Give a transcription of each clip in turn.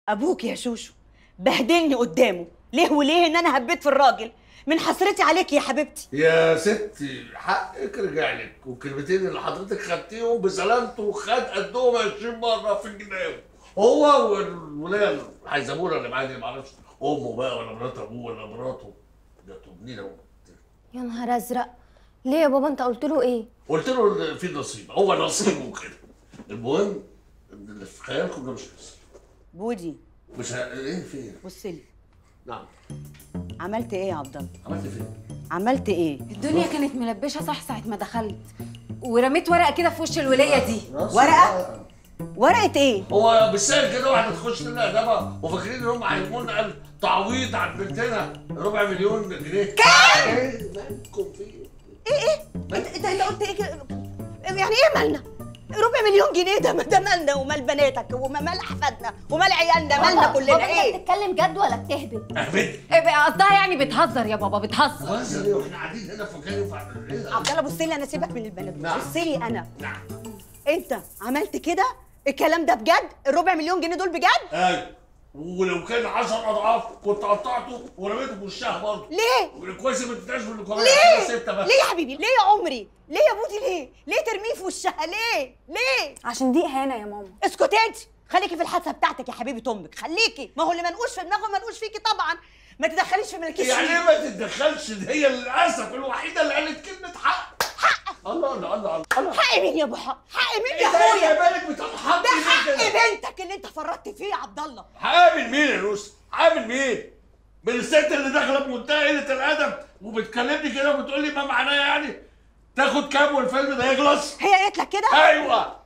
ابوك يا شوشو بهدلني قدامه ليه وليه ان انا هبيت في الراجل من حسرتي عليك يا حبيبتي يا ستي حقك رجع لك والكلمتين اللي حضرتك خدتيهم بسلامته خد قدهم 20 مره في الجناب هو والولايه الحيزبونه اللي معايا دي معرفش امه بقى ولا مرات ابوه ولا مراته ده تبنينا يا نهار ازرق ليه يا بابا انت قلت له ايه قلت له إن في نصيب هو نصيبه كده المهم إن اللي في خيالكم ده مش نصيب بودي مش ه... ايه في ايه؟ بص لي نعم عملت ايه يا عبد الله عملت فين؟ عملت ايه الدنيا كانت ملبشه صح ساعه ما دخلت ورميت ورقه كده في وش الوليه دي ورقه ورقه ايه هو بالسهل كده واحده تخش لنا ادابه وفاكرين ان هم هيجيبوا لنا تعويض عن بنتنا ربع مليون جنيه كام؟ ايه مالكم في ايه؟ ايه ايه انت انت انت قلت ايه كده؟ يعني ايه مالنا ربع مليون جنيه ده ده مالنا ومال بناتك ومال احفادنا ومال عيالنا مالنا كلنا بابا انت ايه بتتكلم جد ولا بتهبد اهبد إيه بقى قصدها يعني بتهزر يا بابا بتهزر غزل ايه واحنا قاعدين هنا في مكان ينفع ايه ده؟ عبد الله بص لي انا سيبك من البنات نعم. بص لي انا نعم انت عملت كده الكلام ده بجد الربع مليون جنيه دول بجد ايوه ولو كان 10 اضعاف كنت قطعته ورميته في وشها برضه ليه كويس ما تديهاش في الكومنت ليه سته بس ليه يا حبيبي ليه يا عمري ليه يا بودي ليه ليه ترميه في وشها ليه ليه عشان دي اهانه يا ماما اسكتي انت خليكي في الحادثه بتاعتك يا حبيبه امك خليكي ما هو اللي منقوش في دماغه منقوش فيكي طبعا ما تدخليش في ملكيش يعني فيه. ايه ما تتدخلش دي هي للاسف الوحيده اللي قالت كلمه حق حق الله الله الله الله حق مين يا ابو حق حق مين ايه يا ده يا اخويا بالك بتنحط ده حق بنتك اللي انت فرطت فيه يا عبد الله عامل مين يا روس؟ عامل مين؟ من الست اللي داخله بمنتهى قله الادب وبتكلمني كده وبتقول لي ما معناه يعني تاخد كام والفيلم ده يخلص؟ هي قالت لك كده ايوه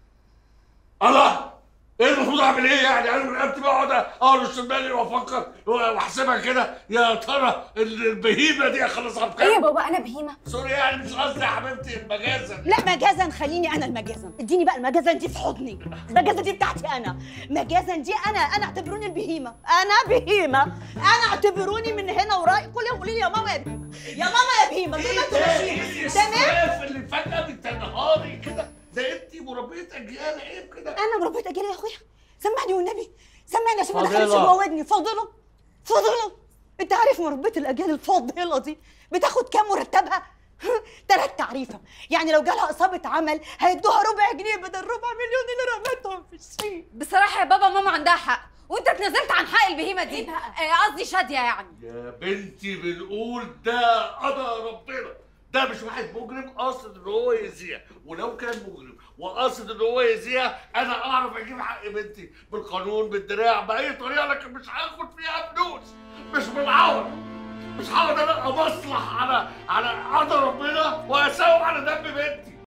الله ايه المفروض اعمل ايه يعني انا من رقبتي بقعد اقرص بالي وافكر واحسبها كده يا ترى البهيمه دي اخلصها بكام؟ ايه يا بابا انا بهيمه سوري يعني مش قصدي يا حبيبتي المجازا لا مجازا خليني انا المجازا اديني بقى المجازا دي في حضني المجازا دي بتاعتي انا مجازا دي انا انا اعتبروني البهيمه انا بهيمه انا اعتبروني من هنا ورايح كل يوم قولي لي يا ماما يا بهيمه يا ماما يا بهيمه طول ما انتوا ماشيين تمام الاسراف اللي فجاه بتنهاري كده ده انت مربيه اجيال عيب كده انا مربيت اجري يا اخويا سمعني والنبي سمعني عشان ما فاضلة. دخلش جوه ودني فاضله فاضله انت عارف مربيه الاجيال الفاضله دي بتاخد كام مرتبها تلات تعريفه يعني لو جالها اصابه عمل هيدوها ربع جنيه بدل ربع مليون اللي رميتهم في الشيء بصراحه يا بابا ماما عندها حق وانت اتنازلت عن حق البهيمه دي إيه بقى؟ آه، قصدي شاديه يعني يا بنتي بنقول ده قضى ربنا ده مش واحد مجرم قاصد ان هو يذيع ولو كان مجرم وقاصد ان هو يذيع انا اعرف اجيب حق بنتي بالقانون بالدراع باي طريقه لكن مش هاخد فيها فلوس مش بالعور مش هقعد انا امصلح على على قضى ربنا واساوم على دم بنتي